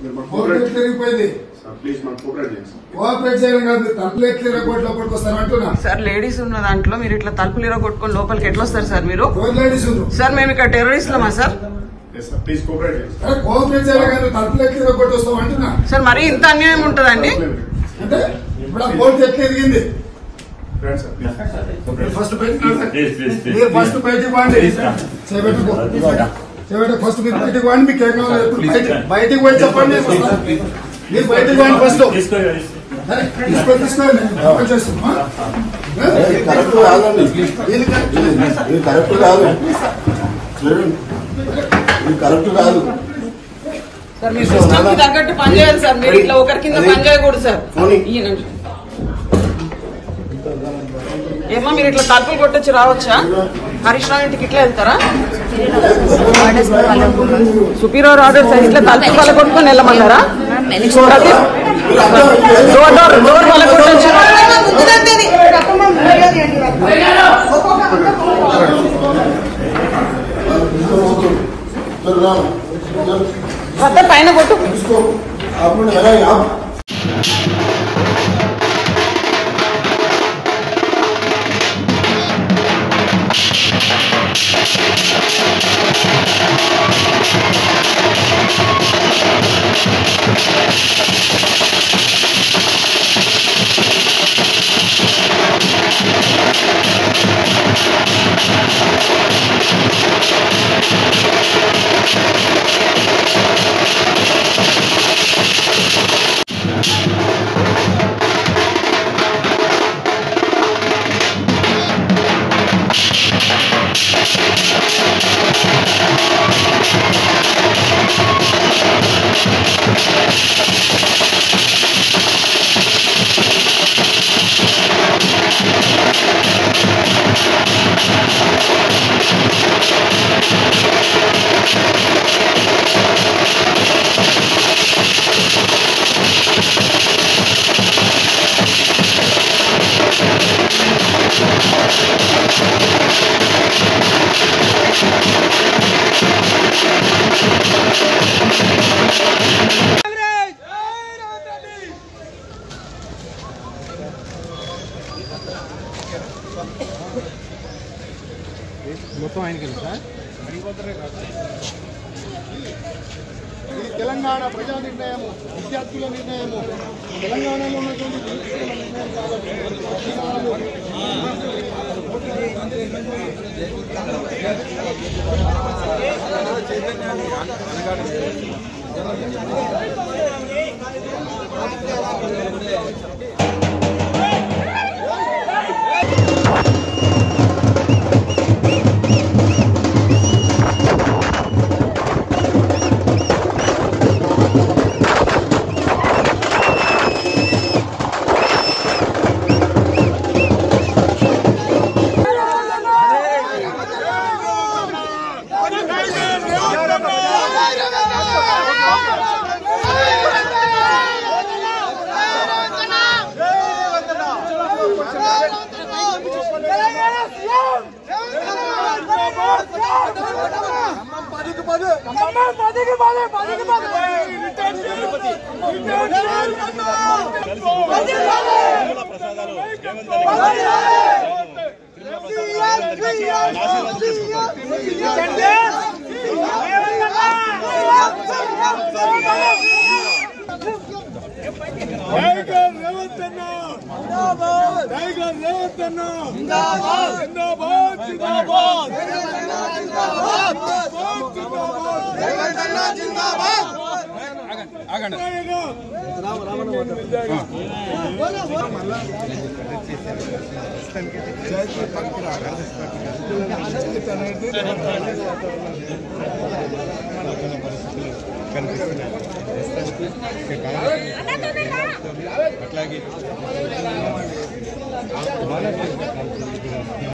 మీరు మాకు cooperate cooperate పెరిగిపోయింది సార్ ప్లీజ్ మాకు కోఆపరేట్ చేయండి సార్ కోఆపరేట్ చేయడం కాదు తప్పులు ఎట్లా కోట్ల లోపలికి వస్తారు అంటున్నా సార్ లేడీస్ ఉన్న దాంట్లో మీరు ఇట్లా తలుపులు ఇర కొట్టుకొని లోపలికి ఎట్లా వస్తారు సార్ మీరు రోజు లేడీస్ ఉండ్రు సార్ మేము ఇక్కడ టెర్రరిస్ట్లమా sir yes sir please cooperate చేయండి సార్ అరే కోఆపరేట్ చేయడం కాదు తప్పులు ఎట్లా కొట్టి వస్తాం అంటున్నా సార్ మరి ఇంత అన్యాయం ఉంటుందండి అంటే ఇప్పుడు ఆ బోల్ట్ ఎట్లా ఎదిగింది రండి సార్ ప్లీజ్ ఫస్ట్ బయటికి రండి. Please, please, please, మీరు ఫస్ట్ please. బయటికి పోండి Please, come. చేపెట్టుకో Please, చేపెట్టు ఫస్ట్ మీరు బయటికి పోండి మీకు ఏం కావాలి ఎప్పుడు Please, బయటికి come. బయటికి పోయి చెప్పండి మీరు బయటికి పోండి ఫస్ట్ తీసుకో అరే, తీసుకో తీసుకోండి ఓపెన్ చేస్తాం, ఆ? ఇది కరెక్ట్ కాదండి దీనికి ఇది కరెక్ట్ కాదు చూడండి ఇది కరెక్ట్ కాదు సార్ మీ సిస్టమ్ కి తగ్గట్టు పని చేయాలి సార్ మీరు ఇట్లా ఒకరి కింద పని చేయకూడదు సార్ పోనీ. ఈయన ఏమో మీరు ఇట్లా తలుపులు కొట్టొచ్చి రావచ్చా హరీష్ రావు ఇంటికి ఇట్లా వెళ్తారా సుపీరియర్ ఆర్డర్ సార్ ఇట్లా తలుపులు వల్ల కొట్టుకొని వెళ్ళమన్నారా ప్రతి- డోర్ డోర్ డోర్ వల్ల కొట్టొచ్చి चल रहा चल కొత్త పైన కొట్టు इसको आपने लगा यहाँ ఇది తెలంగాణ ప్రజా నిర్ణయము విద్యార్థుల నిర్ణయము తెలంగాణలో ఉన్నటువంటి విద్యార్థుల నిర్ణయం కాబట్టి టైగర్ రేవంత్ అన్న టైగర్ రేవంత్ అన్న జిందాబాద్ జిందాబాద్ జిందాబాద్ అట్లాగే